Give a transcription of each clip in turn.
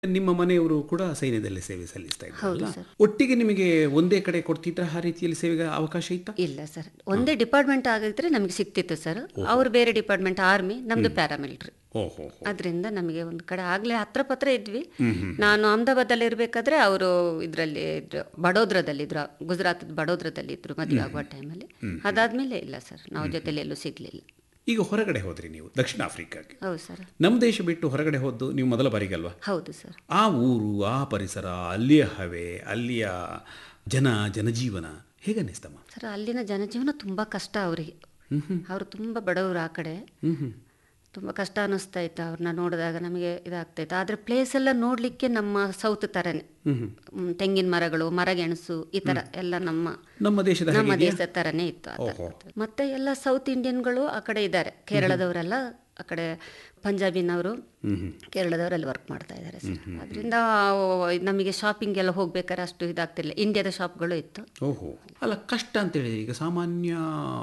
ನಿಮ್ಮ ಮನೆಯವರು ಕೂಡ ಸೈನ್ಯದಲ್ಲಿ ಸೇವೆ ಸಲ್ಲಿಸ್ತಾ ಹೌದು ಇದ್ರಲ್ಲ ಸರ್. ಒಟ್ಟಿಗೆ ನಿಮಗೆ ಒಂದೇ ಕಡೆ ಕೊಡ್ತಿದ್ರ ಆ ರೀತಿಯಲ್ಲಿ ಸೇವೆಗೆ ಅವಕಾಶ ಇತ್ತಾ ಇಲ್ಲ ಸರ್ ಒಂದೇ ಡಿಪಾರ್ಟ್ಮೆಂಟ್ ಆಗಿದ್ರೆ ನಮಗೆ ಸಿಕ್ತಿತ್ತು ಸರ್ ಅವ್ರು ಬೇರೆ ಡಿಪಾರ್ಟ್ಮೆಂಟ್ ಆರ್ಮಿ ನಮ್ದು ಪ್ಯಾರಾಮಿಲಿಟ್ರಿ ಓಹೋ ಅದರಿಂದ ನಮಗೆ ಒಂದು ಕಡೆ ಆಗ್ಲೇ ಹತ್ರ ಪತ್ರ ಇದ್ವಿ ನಾನು ಅಹಮದಾಬಾದಲ್ಲಿ ಇರಬೇಕಾದ್ರೆ ಅವರು ಇದರಲ್ಲಿ ಇದ್ರು ಬಡೋದ್ರದಲ್ಲಿದ್ರು ಗುಜರಾತ್ ಬಡೋದ್ರದಲ್ಲಿ ಇದ್ರು ಮದುವೆ ಆಗುವ ಟೈಮಲ್ಲಿ ಅದಾದ್ಮೇಲೆ ಇಲ್ಲ ಸರ್ ನಾವು ಜೊತೆಲಿ ಎಲ್ಲೂ ಸಿಗ್ಲಿಲ್ಲ ಈಗ ಹೊರಗಡೆ ಹೋದ್ರಿ ನೀವು ದಕ್ಷಿಣ ಆಫ್ರಿಕಾಗೆ ಹೌದು ಸರ್ ನಮ್ಮ ದೇಶ ಬಿಟ್ಟು ಹೊರಗಡೆ ಹೋದ್ದು ನೀವು ಮೊದಲ ಬಾರಿಗಲ್ವಾ ಹೌದು ಸರ್ ಆ ಊರು ಆ ಪರಿಸರ ಅಲ್ಲಿಯ ಹವೆ ಅಲ್ಲಿಯ ಜನ ಜನಜೀವನ ಹೇಗನ್ನಿಸ್ತಮ್ಮ ಸರ್ ಅಲ್ಲಿನ ಜನಜೀವನ ತುಂಬ ಕಷ್ಟ ಅವರಿಗೆ ಅವರು ತುಂಬ ಬಡವರು ಆ ಕಡೆ ತುಂಬ ಕಷ್ಟ ಅನ್ನಿಸ್ತಾ ಇತ್ತು ಅವ್ರನ್ನ ನೋಡಿದಾಗ ನಮಗೆ ಇದಾಗ್ತಾ ಇತ್ತು ಆದರೆ ಪ್ಲೇಸ್ ಎಲ್ಲ ನೋಡಲಿಕ್ಕೆ ನಮ್ಮ ಸೌತ್ ಥರನೇ ಹ್ಮ್, ತೆಂಗಿನ ಮರಗಳು ಮರಗೆಣಸು ಈ ಥರ ಎಲ್ಲ ನಮ್ಮ ನಮ್ಮ ದೇಶದ ನಮ್ಮ ಹಾಗೆ ದೇಶದ ಥರನೇ ಇತ್ತು ಆ ಥರ. ಮತ್ತೆ ಎಲ್ಲ ಸೌತ್ ಇಂಡಿಯನ್ಗಳು ಆ ಕಡೆ ಇದ್ದಾರೆ ಕೇರಳದವರೆಲ್ಲ ಆ ಕಡೆ ಪಂಜಾಬಿನವರು ಕೇರಳದವರಲ್ಲಿ ವರ್ಕ್ ಮಾಡ್ತಾ ಇದ್ದಾರೆ ಸರ್ ಅದರಿಂದ ನಮಗೆ ಶಾಪಿಂಗ್ ಎಲ್ಲ ಹೋಗ್ಬೇಕಾದ್ರೆ ಅಷ್ಟು ಇದಾಗ್ತಿಲ್ಲ ಇಂಡಿಯಾದ ಶಾಪ್ಗಳು ಇತ್ತು ಓಹೋ ಅಲ್ಲ ಕಷ್ಟ ಅಂತ ಹೇಳಿದ್ರೆ ಈಗ ಸಾಮಾನ್ಯ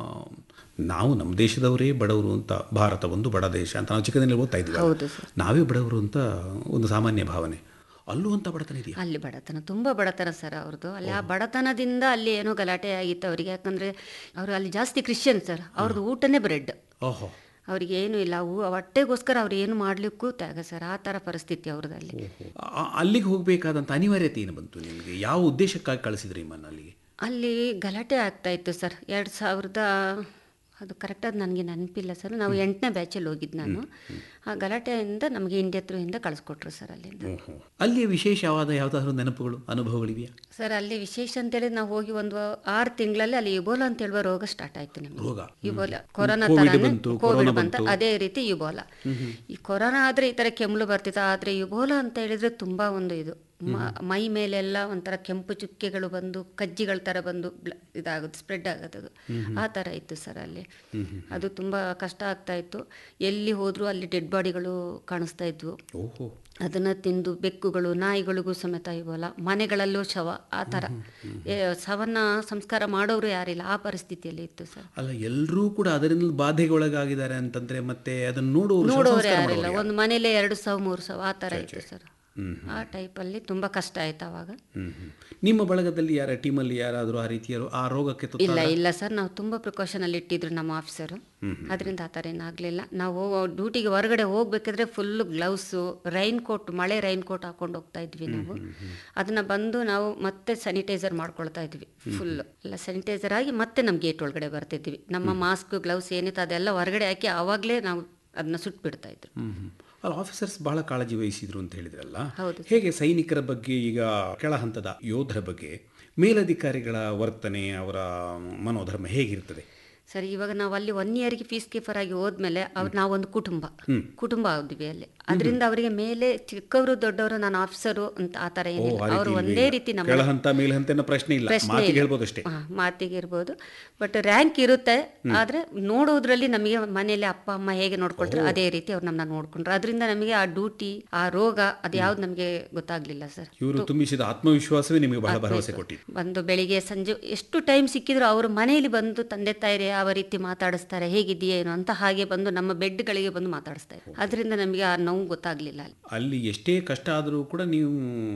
ನಾವು ನಮ್ಮ ದೇಶದವರೇ ಬಡವರು ಅಂತ ಭಾರತ ಒಂದು ಬಡ ದೇಶ ಅಂತ ನಾವು ಚಿಕ್ಕದಲ್ಲಿ ಓದ್ತಾ ಇದ್ವಿ ಹೌದು ಸರ್ ನಾವೇ ಬಡವರು ಅಂತ ಒಂದು ಸಾಮಾನ್ಯ ಭಾವನೆ ಅಲ್ಲೂ ಅಂತ ಬಡತನ ಇದೆಯಾ ಅಲ್ಲಿ ಬಡತನ ತುಂಬ ಬಡತನ ಸರ್ ಅವ್ರದ್ದು ಅಲ್ಲಿ ಆ ಬಡತನದಿಂದ ಅಲ್ಲಿ ಏನೋ ಗಲಾಟೆ ಆಗಿತ್ತು ಅವರಿಗೆ ಯಾಕಂದರೆ ಅವರು ಅಲ್ಲಿ ಜಾಸ್ತಿ ಕ್ರಿಶ್ಚಿಯನ್ ಸರ್ ಅವ್ರದ್ದು ಊಟನೇ ಬ್ರೆಡ್ ಓಹೋ ಅವ್ರಿಗೆ ಏನು ಇಲ್ಲ ಅವು ಹೊಟ್ಟೆಗೋಸ್ಕರ ಅವ್ರು ಏನು ಮಾಡಲಿಕ್ಕೂ ತ್ಯಾಗ ಸರ್ ಆ ಥರ ಪರಿಸ್ಥಿತಿ ಅವ್ರದ್ದು ಅಲ್ಲಿ ಆ- ಅಲ್ಲಿಗೆ ಹೋಗಬೇಕಾದಂಥ ಅನಿವಾರ್ಯತೆ ಏನು ಬಂತು ನಿಮಗೆ ಯಾವ ಉದ್ದೇಶಕ್ಕಾಗಿ ಕಳಿಸಿದ್ರಿ ನಿಮ್ಮನ್ನು ಅಲ್ಲಿಗೆ ಅಲ್ಲಿ ಗಲಾಟೆ ಆಗ್ತಾ ಇತ್ತು ಸರ್ ಎರಡು ಸಾವಿರದ ಅದು ಕರೆಕ್ಟಾಗಿ ನನಗೆ ನೆನಪಿಲ್ಲ ಸರ್ ನಾವು ಎಂಟನೇ ಬ್ಯಾಚಲ್ಲಿ ಹೋಗಿದ್ದು ನಾನು ಆ ಗಲಾಟೆಯಿಂದ ನಮಗೆ ಇಂಡಿಯಾ ಥ್ರೂಯಿಂದ ಕಳಿಸ್ಕೊಟ್ರು ಸರ್ ಅಲ್ಲಿಂದ ಓಹೋ ಅಲ್ಲಿಯ ವಿಶೇಷವಾದ ಯಾವುದಾದ್ರೂ ನೆನಪುಗಳು ಅನುಭವಗಳಿವೆಯಾ ಸರ್ ಅಲ್ಲಿ ವಿಶೇಷ ಅಂತೇಳಿ ನಾವು ಹೋಗಿ ಒಂದು ಆರು ತಿಂಗಳಲ್ಲಿ ಅಲ್ಲಿ ಯುಬೋಲಾ ಅಂತ ಹೇಳುವ ರೋಗ ಸ್ಟಾರ್ಟ್ ಆಯ್ತು ನಮಗೆ ರೋಗ ಯುಬೋಲಾ ಕೊರೋನಾ ಕೋವಿಡ್ ತರಾನೇ ಬಂತು, ಕೋವಿಡ್ ಕೊರೋನಾ ಬಂತ ಬಂತು. ಅದೇ ರೀತಿ ಯುಬೋಲಾ ಈ ಕೊರೋನಾ ಆದ್ರೆ ಈ ತರ ಕೆಮ್ಮಲು ಬರ್ತಿತ್ತು ಆದ್ರೆ ಯುಬೋಲಾ ಅಂತ ಹೇಳಿದ್ರೆ ತುಂಬಾ ಒಂದು ಇದು ಮ- ಮೈ ಮೇಲೆಲ್ಲ ಒಂಥರ ಕೆಂಪು ಚುಕ್ಕೆಗಳು ಬಂದು ಕಜ್ಜಿಗಳ ತರ ಬಂದು ಬ್ಲ- ಇದಾಗೋದು ಸ್ಪ್ರೆಡ್ ಆಗೋದು ಆ ತರ ಇತ್ತು ಸರ್ ಅಲ್ಲಿ ಅದು ತುಂಬಾ ಕಷ್ಟ ಆಗ್ತಾ ಇತ್ತು ಎಲ್ಲಿ ಹೋದ್ರು ಅಲ್ಲಿ ಡೆಡ್ ಬಾಡಿಗಳು ಕಾಣಿಸ್ತಾ ಇದ್ವು ಓಹೋ ಅದನ್ನು ತಿಂದು ಬೆಕ್ಕುಗಳು ನಾಯಿಗಳಿಗೂ ಸಮೇತ ಇವಲ್ಲ ಮನೆಗಳಲ್ಲೂ ಶವ ಆ ಥರ ಏ, ಶವನ್ನ ಸಂಸ್ಕಾರ ಮಾಡೋರು ಯಾರಿಲ್ಲ ಆ ಪರಿಸ್ಥಿತಿಯಲ್ಲಿ ಇತ್ತು ಸರ್ ಅಲ್ಲ ಎಲ್ಲರೂ ಕೂಡ ಅದರಿಂದ ಬಾಧೆಗೆ ಒಳಗಾಗಿದ್ದಾರೆ ಅಂತಂದ್ರೆ ಮತ್ತೆ ಅದನ್ನು ನೋಡುವವರು ನೋಡೋರು ಸಂಸ್ಕಾರ ಯಾರಿಲ್ಲ ಮಾಡೋರು ಒಂದು ಮನೇಲೆ ಎರಡು ಸಾವು ಮೂರು ಸಾವು ಆ ಥರ ಇತ್ತು ಸರ್ ಆ ಟೈಪಲ್ಲಿ ತುಂಬ ಕಷ್ಟ ಆಯ್ತು ಅವಾಗ ಹ್ಮ್, ಹ್ಮ್. ನಿಮ್ಮ ಬಳಗದಲ್ಲಿ ಯಾರ ಟೀಮಲ್ಲಿ ಯಾರಾದರೂ ಆ ರೀತಿಯರು ಆ ರೋಗಕ್ಕೆ ತುತ್ತ ಇಲ್ಲ ಇಲ್ಲ ಸರ್ ನಾವು ತುಂಬ ಪ್ರಿಕಾಷನಲ್ಲಿ ಇಟ್ಟಿದ್ರು ನಮ್ಮ ಆಫೀಸರು ಅದರಿಂದ ಆ ಥರ ಏನಾಗಲಿಲ್ಲ ನಾವು ಡ್ಯೂಟಿಗೆ ಹೊರಗಡೆ ಹೋಗ್ಬೇಕಾದ್ರೆ ಫುಲ್ ಗ್ಲೌಸು ರೈನ್ ಕೋಟ್ ಮಳೆ ರೈನ್ ಕೋಟ್ ಹಾಕೊಂಡು ಹೋಗ್ತಾ ಇದ್ವಿ ನಾವು ಅದನ್ನ ಬಂದು ನಾವು ಮತ್ತೆ ಸ್ಯಾನಿಟೈಸರ್ ಮಾಡ್ಕೊಳ್ತಾ ಇದ್ವಿ ಫುಲ್ ಎಲ್ಲ ಸ್ಯಾನಿಟೈಸರ್ ಆಗಿ ಮತ್ತೆ ನಮ್ಮ ಗೇಟ್ ಒಳಗಡೆ ಬರ್ತಿದ್ವಿ ನಮ್ಮ ಮಾಸ್ಕ್ ಗ್ಲೌಸ್ ಏನಿತ್ತು ಅದೆಲ್ಲ ಹೊರಗಡೆ ಹಾಕಿ ಆವಾಗಲೇ ನಾವು ಅದನ್ನ ಸುಟ್ಬಿಡ್ತಾ ಇದ್ರು ಹ್ಮ್, ಹ್ಮ್. ಅಲ್ಲ ಆಫೀಸರ್ಸ್ ಬಹಳ ಕಾಳಜಿ ವಹಿಸಿದ್ರು ಅಂತ ಹೇಳಿದ್ರಲ್ಲ ಹೌದು ಹೇಗೆ ಸೈನಿಕರ ಬಗ್ಗೆ ಈಗ ಕೆಳ ಹಂತದ ಯೋಧರ ಬಗ್ಗೆ ಮೇಲಧಿಕಾರಿಗಳ ವರ್ತನೆ ಅವರ ಮನೋಧರ್ಮ ಹೇಗಿರ್ತದೆ ಸರಿ ಇವಾಗ ನಾವು ಅಲ್ಲಿ ಒನ್ ಇಯರ್ಗೆ ಫೀಸ್ ಕೀಪರ್ ಆಗಿ ಹೋದ್ಮೇಲೆ ಅವ್ರು ನಾವೊಂದು ಕುಟುಂಬ ಕುಟುಂಬ ಆದ್ವಿ ಅಲ್ಲಿ ಅದರಿಂದ ಅವರಿಗೆ ಮೇಲೆ ಚಿಕ್ಕವರು ದೊಡ್ಡವರು ನಾನು ಆಫೀಸರು ಅಂತ ಆ ಥರ ಓ, ಏನಿಲ್ಲ ಆ ರೀತಿ ಅವರು ಇಲ್ವೇ ಒಂದೇ ಇಲ್ಲ. ರೀತಿ ನಮ್ಮ ಕೆಳ ಹಂತ ಮೇಲ್ ಹಂತ ಅನ್ನೋ ಪ್ರಶ್ನೆ ಇಲ್ಲ ಪ್ರಶ್ನೆ ಮಾತಿಗೆ ಇಲ್ಲ. ಹೇಳ್ಬೋದು ಅಷ್ಟೇ ಹಾ, ಮಾತಿಗೆ ಇರ್ಬೋದು ಬಟ್ ರ್ಯಾಂಕ್ ಇರುತ್ತೆ ಆದ್ರೆ ನೋಡೋದ್ರಲ್ಲಿ ನಮಗೆ ಮನೆಯಲ್ಲಿ ಅಪ್ಪ ಅಮ್ಮ ಹೇಗೆ ನೋಡ್ಕೊಳ್ತಾರೆ ಅದೇ ರೀತಿ ಅವ್ರು ನಮ್ಮನ್ನ ನೋಡ್ಕೊಂಡ್ರು ಅದರಿಂದ ನಮಗೆ ಆ ಡ್ಯೂಟಿ ಆ ರೋಗ ಅದು ಯಾವ್ದು ನಮಗೆ ಗೊತ್ತಾಗ್ಲಿಲ್ಲ ಸರ್ ಇವರು ತುಂಬಿಸಿದ ಆತ್ಮವಿಶ್ವಾಸವೇ ನಿಮಗೆ ಬಹಳ ಭರವಸೆ ಕೊಟ್ಟಿದೆ ಬಂದು ಬೆಳಿಗ್ಗೆ ಸಂಜೆ ಎಷ್ಟು ಟೈಮ್ ಸಿಕ್ಕಿದ್ರು ಅವರು ಮನೆಯಲ್ಲಿ ಬಂದು ತಂದೆ ತಾಯಿರೇ ಯಾವ ರೀತಿ ಮಾತಾಡಿಸ್ತಾರೆ ಹೇಗಿದೆಯಾ ಏನು ಅಂತ ಹಾಗೆ ಬಂದು ನಮ್ಮ ಬೆಡ್ಗಳಿಗೆ ಬಂದು ಮಾತಾಡಿಸ್ತಾ ಇದ್ರು ಅದರಿಂದ ನಮಗೆ ಆ ನೋವು ಗೊತ್ತಾಗ್ಲಿಲ್ಲ ಅಲ್ಲಿ ಅಲ್ಲಿ ಎಷ್ಟೇ ಕಷ್ಟ ಆದರೂ ಕೂಡ ನೀವು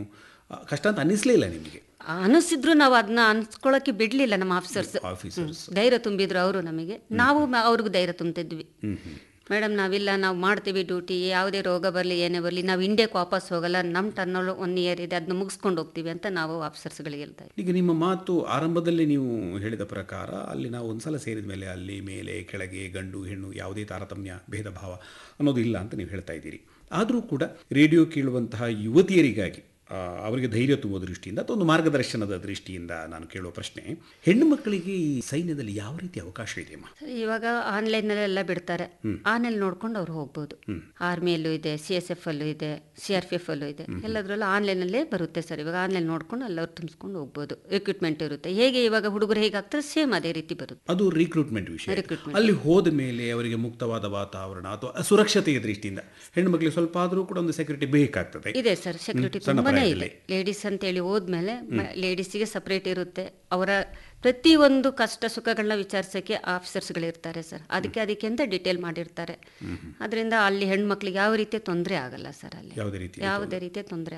ಆ, ಕಷ್ಟ ಅಂತ ಅನ್ನಿಸ್ಲೇ ಇಲ್ಲ ನಿಮಗೆ ಅನಿಸಿದ್ರು ನಾವು ಅದನ್ನ ಅನ್ಸ್ಕೊಳಕ್ಕೆ ಬಿಡ್ಲಿಲ್ಲ ನಮ್ಮ ಆಫೀಸರ್ಸ್ ಆಫೀಸರ್ಸ್ ಧೈರ್ಯ ತುಂಬಿದ್ರು ಅವರು ನಮಗೆ ನಾವು ಮ- ಅವ್ರಿಗೂ ಧೈರ್ಯ ತುಂಬ್ತಿದ್ವಿ ಹ್ಮ್ ಹ್ಮ್ ಮೇಡಮ್ ನಾವಿಲ್ಲ ನಾವು ಮಾಡ್ತೀವಿ ಡ್ಯೂಟಿ ಯಾವುದೇ ರೋಗ ಬರಲಿ ಏನೇ ಬರಲಿ ನಾವು ಇಂಡಿಯಾಕ್ಕೆ ವಾಪಸ್ ಹೋಗಲ್ಲ ನಮ್ಮ ಟರ್ನಲ್ ಒನ್ ಇಯರ್ ಇದೆ ಅದನ್ನ ಮುಗಿಸ್ಕೊಂಡು ಹೋಗ್ತೀವಿ ಅಂತ ನಾವು ಆಫೀಸರ್ಸ್ಗಳಿಗೆ ಹೇಳ್ತಾ ಇದ್ವಿ ಈಗ ನಿಮ್ಮ ಮಾತು ಆರಂಭದಲ್ಲಿ ನೀವು ಹೇಳಿದ ಪ್ರಕಾರ ಅಲ್ಲಿ ನಾವು ಒಂದ್ಸಲ ಸೇರಿದ ಮೇಲೆ ಅಲ್ಲಿ ಮೇಲೆ ಕೆಳಗೆ ಗಂಡು ಹೆಣ್ಣು ಯಾವುದೇ ತಾರತಮ್ಯ ಭೇದ ಭಾವ ಅನ್ನೋದು ಇಲ್ಲ ಅಂತ ನೀವು ಹೇಳ್ತಾ ಇದ್ದೀರಿ ಆದರೂ ಕೂಡ ರೇಡಿಯೋ ಕೇಳುವಂತಹ ಯುವತಿಯರಿಗಾಗಿ ಆ, ಅವರಿಗೆ ಧೈರ್ಯ ತುಂಬುವ ದೃಷ್ಟಿಯಿಂದ ಅಥವಾ ಒಂದು ಮಾರ್ಗದರ್ಶನದ ದೃಷ್ಟಿಯಿಂದ ನಾನು ಕೇಳುವ ಪ್ರಶ್ನೆ ಹೆಣ್ಣು ಮಕ್ಕಳಿಗೆ ಈ ಸೈನ್ಯದಲ್ಲಿ ಯಾವ ರೀತಿ ಅವಕಾಶ ಇದೆ ಅಮ್ಮ ಸರಿ, ಇವಾಗ ಆನ್ಲೈನಲ್ಲೆಲ್ಲ ಬಿಡ್ತಾರೆ ಆನ್ಲೈನ್ ನೋಡ್ಕೊಂಡು ಅವ್ರು ಹೋಗ್ಬೋದು ಆರ್ಮಿಯಲ್ಲೂ ಇದೆ ಸಿ ಎಸ್ ಎಫ್ ಅಲ್ಲೂ ಇದೆ ಸಿ ಆರ್ ಪಿ ಎಫ್ ಅಲ್ಲೂ ಇದೆ ಎಲ್ಲದರಲ್ಲೂ ಆನ್ಲೈನಲ್ಲೇ ಬರುತ್ತೆ ಸರ್ ಇವಾಗ ಆನ್ಲೈನ್ ನೋಡ್ಕೊಂಡು ಎಲ್ಲರೂ ತುಂಬಿಸ್ಕೊಂಡು ಹೋಗ್ಬೋದು ಎಕ್ವಿಪ್ಮೆಂಟ್ ಇರುತ್ತೆ ಹೇಗೆ ಇವಾಗ ಹುಡುಗರು ಹೇಗೆ ಆಗ್ತಾರೆ ಸೇಮ್ ಅದೇ ರೀತಿ ಬರುತ್ತೆ ಅದು ರಿಕ್ರೂಟ್ಮೆಂಟ್ ವಿಷಯ Recruitment. ಅಲ್ಲಿ ಹೋದ ಮೇಲೆ ಅವರಿಗೆ ಮುಕ್ತವಾದ ವಾತಾವರಣ ಅಥವಾ ಸುರಕ್ಷತೆಯ ದೃಷ್ಟಿಯಿಂದ ಹೆಣ್ಣು ಮಕ್ಕಳಿಗೆ ಸ್ವಲ್ಪ ಆದರೂ ಕೂಡ ಒಂದು ಸೆಕ್ಯೂರಿಟಿ ಬೇಕಾಗ್ತದೆ ಇದೆ ಸರ್ ಸೆಕ್ಯೂರಿಟಿ ಸಣ್ಣ ತುಂಬಾನೇ ಇದೆ ಪ್ರಾಯದಲ್ಲಿ. ಲೇಡೀಸ್ ಅಂತೇಳಿ ಹೋದ್ಮೇಲೆ ಲೇಡೀಸಿಗೆ ಸಪ್ರೇಟ್ ಇರುತ್ತೆ ಅವರ ಪ್ರತಿಯೊಂದು ಕಷ್ಟ ಸುಖಗಳನ್ನ ವಿಚಾರಿಸೋಕ್ಕೆ ಆಫೀಸರ್ಸ್ಗಳಿರ್ತಾರೆ ಸರ್ ಅದಕ್ಕೆ ಅದಕ್ಕೆ ಅಂತ ಡಿಟೇಲ್ ಮಾಡಿರ್ತಾರೆ ಅದರಿಂದ ಅಲ್ಲಿ ಹೆಣ್ಮಕ್ಳಿಗೆ ಯಾವ ರೀತಿಯ ತೊಂದರೆ ಆಗಲ್ಲ ಸರ್ ಅಲ್ಲಿ ಯಾವುದೇ ರೀತಿ ಯಾವುದೇ ರೀತಿಯ ತೊಂದರೆ